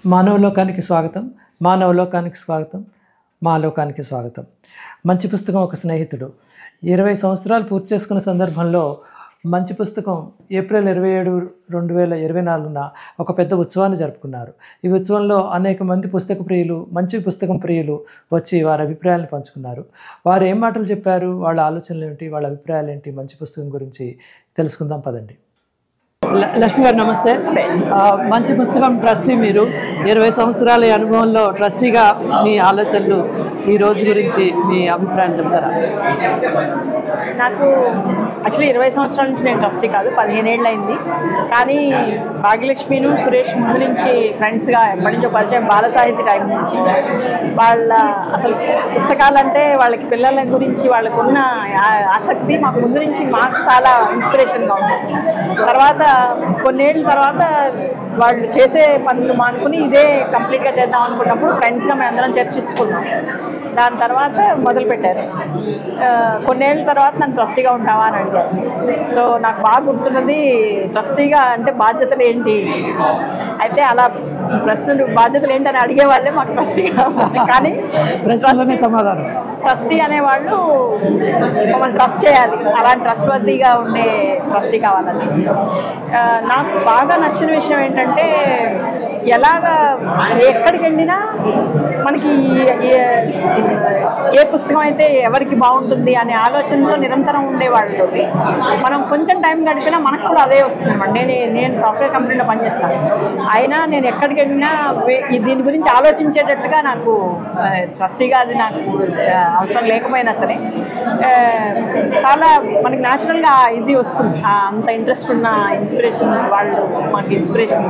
మానవలోకానికి స్వాగతం మానవలోకానికి స్వాగతం మా లోకానికి స్వాగతం మంచి పుస్తకం ఒక స్నేహితుడు ఇరవై సంవత్సరాలు పూర్తి చేసుకున్న సందర్భంలో మంచి పుస్తకం ఏప్రిల్ ఇరవై ఏడు రెండు వేల ఇరవై నాలుగున ఒక పెద్ద ఉత్సవాన్ని జరుపుకున్నారు ఈ ఉత్సవంలో అనేక మంది పుస్తక ప్రియులు మంచి పుస్తకం ప్రియులు వచ్చి వారి అభిప్రాయాలను పంచుకున్నారు వారు ఏం మాటలు చెప్పారు వాళ్ళ ఆలోచనలు ఏంటి వాళ్ళ అభిప్రాయాలు ఏంటి మంచి పుస్తకం గురించి తెలుసుకుందాం పదండి ల- లక్ష్మి గారు నమస్తే ఆ, మంచి పుస్తకం ట్రస్టీ మీరు ఇరవై సంవత్సరాల ఈ అనుభవంలో ట్రస్టీగా మీ ఆలోచనలు ఈ రోజు గురించి మీ అభిప్రాయం చెప్తారా నాకు యాక్చువల్లీ ఇరవై సంవత్సరాల నుంచి నేను ట్రస్టీ కాదు పదిహేను ఏళ్ళు అయింది కానీ భాగ్యలక్ష్మిను సురేష్ ముందు నుంచి ఫ్రెండ్స్గా ఎప్పటి నుంచో పరిచయం బాల సాహిత్య టైం నుంచి వాళ్ళ అసలు పుస్తకాలంటే వాళ్ళకి పిల్లల గురించి వాళ్ళకున్న ఆ- ఆసక్తి మాకు ముందు నుంచి మాకు చాలా ఇన్స్పిరేషన్గా ఉంది తర్వాత కొన్నేళ్ళ తర్వాత వాళ్ళు చేసే పనులు మానుకుని ఇదే కంప్లీట్గా చేద్దాం అనుకున్నప్పుడు ఫ్రెండ్స్గా మేము అందరం చర్చించుకున్నాం దాని తర్వాత మొదలుపెట్టారు ఆ, కొన్నేళ్ళ తర్వాత నన్ను ట్రస్టీగా ఉంటావా అని అడిగారు సో నాకు బాగా గుర్తున్నది ట్రస్టీగా అంటే బాధ్యతలు ఏంటి అయితే అలా ప్రశ్నలు బాధ్యతలు ఏంటి అని అడిగే వాళ్ళే మాకు ట్రస్టీగా కానీ ప్రశ్నలోనే సమాధానం ట్రస్టీ అనేవాళ్ళు మమ్మల్ని ట్రస్ట్ చేయాలి అలాంటి ట్రస్ట్ వర్దీగా ఉండే ట్రస్టీ కావాలని ఆ, నాకు బాగా నచ్చిన విషయం ఏంటంటే ఎలాగా ఎక్కడికి వెళ్ళినా మనకి ఏ- ఏ పుస్తకం అయితే ఎవరికి బాగుంటుంది అనే ఆలోచనతో నిరంతరం ఉండేవాళ్ళు మనం కొంచెం టైం గడిపినా మనకు కూడా అదే వస్తుంది అనమాట నేను నేను సాఫ్ట్వేర్ కంపెనీలో పనిచేస్తాను అయినా నేను ఎక్కడికి వెళ్ళినా వే- ఈ దీని గురించి ఆలోచించేటట్టుగా నాకు ఆ, ట్రస్టీగా అది నాకు ఆ, అవసరం లేకపోయినా సరే ఆ, చాలా మనకి న్యాచురల్గా ఇది వస్తుంది ఆ, అంత ఇంట్రెస్ట్ ఉన్న ఇన్స్పిరేషన్ వాళ్ళు మాకు inspiration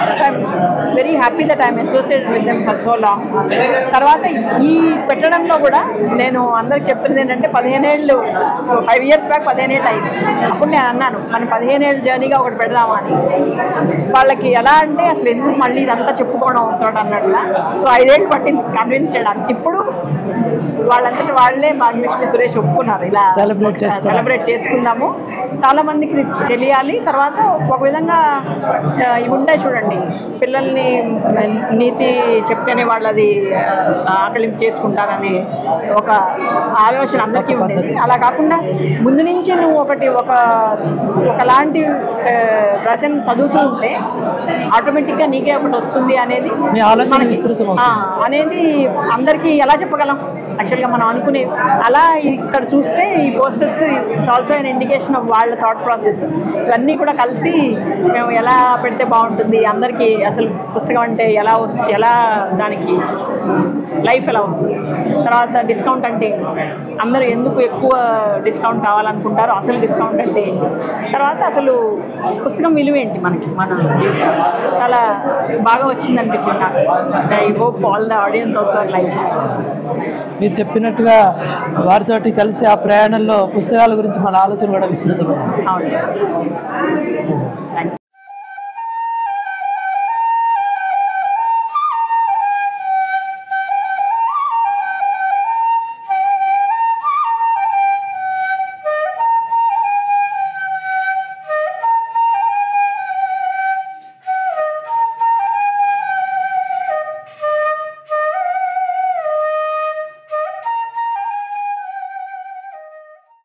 very happy that I'm associated with them for so long తర్వాత ఈ పెట్టడంలో కూడా నేను అందరికి చెప్తున్నది ఏంటంటే పదిహేనేళ్ళు ఫైవ్ ఇయర్స్ బ్యాక్ పదిహేనేళ్ళు అయింది అప్పుడు నేను అన్నాను మన పదిహేనేళ్ళు జర్నీగా ఒకటి పెడదామా అని వాళ్ళకి ఎలా అంటే అసలు ఎందుకు మళ్ళీ ఇదంతా చెప్పుకోవడం అవసరం అన్నట్లా సో ఐదేళ్ళు పట్టింది కన్విన్స్ చేయడానికి ఇప్పుడు వాళ్ళంతటి వాళ్ళే భాగ్యలక్ష్మి సురేష్ ఒప్పుకున్నారు ఇలా Celebrate చేసుకున్నారు. సెలబ్రేట్ చేసుకుందాము చాలా మందికి తెలియాలి తర్వాత ఒక విధంగా ఆ, ఇవి ఉంటాయి చూడండి పిల్లల్ని నీతి చెప్తేనే వాళ్ళది ఆ, ఆకలింపు చేసుకుంటారని ఒక ఆలోచన అందరికీ ఉండేది అలా కాకుండా ముందు నుంచి నువ్వు ఒకటి ఒక ఒకలాంటి ఆ, రచన చదువుతూ ఉంటే ఆటోమేటిక్గా నీకే ఒకటి వస్తుంది అనేది మీ ఆలోచన మనకి- విస్తృతం ఆ, అనేది అందరికీ ఎలా చెప్పగలం యాక్చువల్గా మనం అనుకునే అలా ఇక్కడ చూస్తే ఈ posters it's also an indication of వాళ్ళ థాట్ ప్రాసెస్ ఇవన్నీ కూడా కలిసి మేము ఎలా పెడితే బాగుంటుంది అందరికీ అసలు పుస్తకం అంటే ఎలా వస్తుంది ఎలా దానికి లైఫ్ ఎలా వస్తుంది తర్వాత డిస్కౌంట్ అంటే ఏంటి? అందరూ ఎందుకు ఎక్కువ డిస్కౌంట్ కావాలనుకుంటారు అసలు డిస్కౌంట్ అంటే ఏంటి? తర్వాత అసలు పుస్తకం విలువ ఏంటి మనకి మన జీవితంలో చాలా బాగా వచ్చింది అనిపించింది నాకు I hope all the audience also like మీరు చెప్పినట్టుగా వారితోటి కలిసి ఆ ప్రయాణంలో పుస్తకాల గురించి మన ఆలోచన కూడా విస్తృతంగా ఉంది. అవును